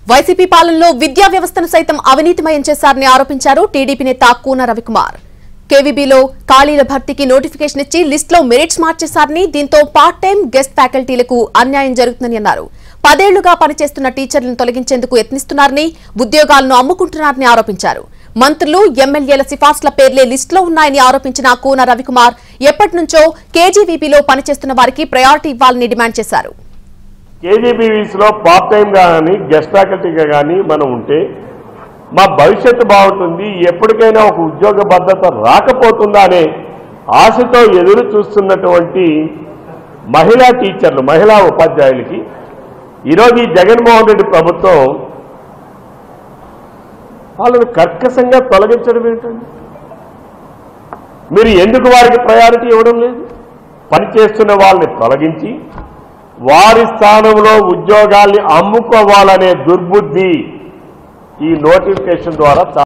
YCP పాలనలో విద్యా వ్యవస్థను సైతం అవినీతిమయం చేశారని ఆరోపించారు టీడీపీ నేత కూన రవికుమార్ కేవీబీలో ఖాళీల భర్తీకి నోటిఫికేషన్ ఇచ్చి లిస్టులో మెరిట్స్ మార్చేశారని దీంతో పార్ట్ టైం గెస్ట్ ఫ్యాకల్టీలకు అన్యాయం జరుగుతుందని అన్నారు పదేళ్లుగా పనిచేస్తున్న టీచర్లను తొలగించేందుకు యత్నిస్తున్నారని ఉద్యోగాలను అమ్ముకుంటున్నారని ఆరోపించారు మంత్రులు ఎమ్మెల్యేల సిఫార్సుల పేర్లే లిస్టులో ఉన్నాయని ఆరోపించిన కూన రవికుమార్ ఎప్పటి నుంచో కేజీవీపీలో పనిచేస్తున్న వారికి ప్రయారిటీ ఇవ్వాలని డిమాండ్ చేశారు కేజీబీవీస్లో పార్ట్ టైంగా కానీ గెస్ట్ ఫ్యాకల్టీగా కానీ మనం ఉంటే మా భవిష్యత్తు బాగుంటుంది ఎప్పటికైనా ఒక ఉద్యోగ భద్రత రాకపోతుందా అనే ఆశతో ఎదురు చూస్తున్నటువంటి మహిళా టీచర్లు మహిళా ఉపాధ్యాయులకి ఈరోజు ఈ జగన్మోహన్ రెడ్డి ప్రభుత్వం వాళ్ళని కర్కశంగా తొలగించడం ఏంటండి మీరు ఎందుకు వారికి ప్రయారిటీ ఇవ్వడం లేదు పనిచేస్తున్న వాళ్ళని తొలగించి వారి స్థానంలో ఉద్యోగాల్ని అమ్ముకోవాలనే దుర్బుద్ధి ఈ నోటిఫికేషన్ ద్వారా